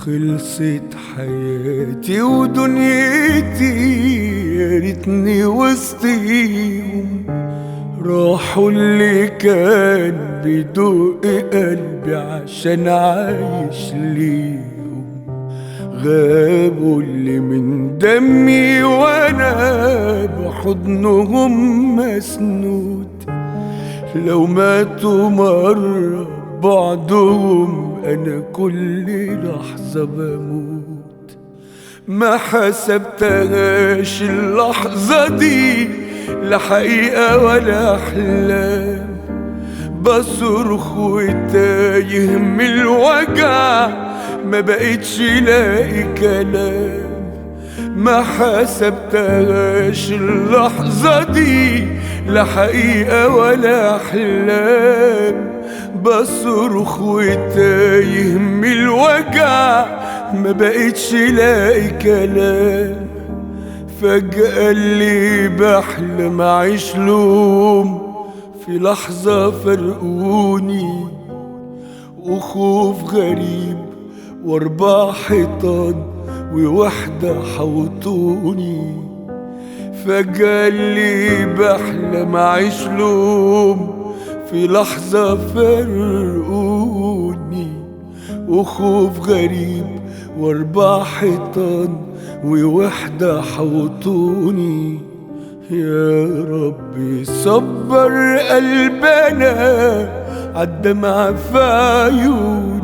خلصت حياتي ودنيتي يا ريتني وسطيهم راحوا اللي كان بيدق قلبي عشان عايش ليهم غابوا اللي من دمي وانا بحضنهم مسنود لو ماتوا مرة بعضهم أنا كل لحظة بموت ما حسبتهاش اللحظة دي لا حقيقة ولا أحلام بصرخ وتايه من الوجع ما بقتش لاقي كلام ما حسبتهاش اللحظة دي لا حقيقة ولا أحلام بصرخ وتايه من الوجع ما بقتش لاقي كلام فجأة اللي بحلم أعيش لهم في لحظة فرقوني وخوف غريب واربع حيطان ووحدة حوطوني فجأة اللي بحلم أعيش لهم في لحظة فرقوني وخوف غريب واربع حيطان ووحدة حوطوني يا ربي صبر قلبنا عالدمع في عيوني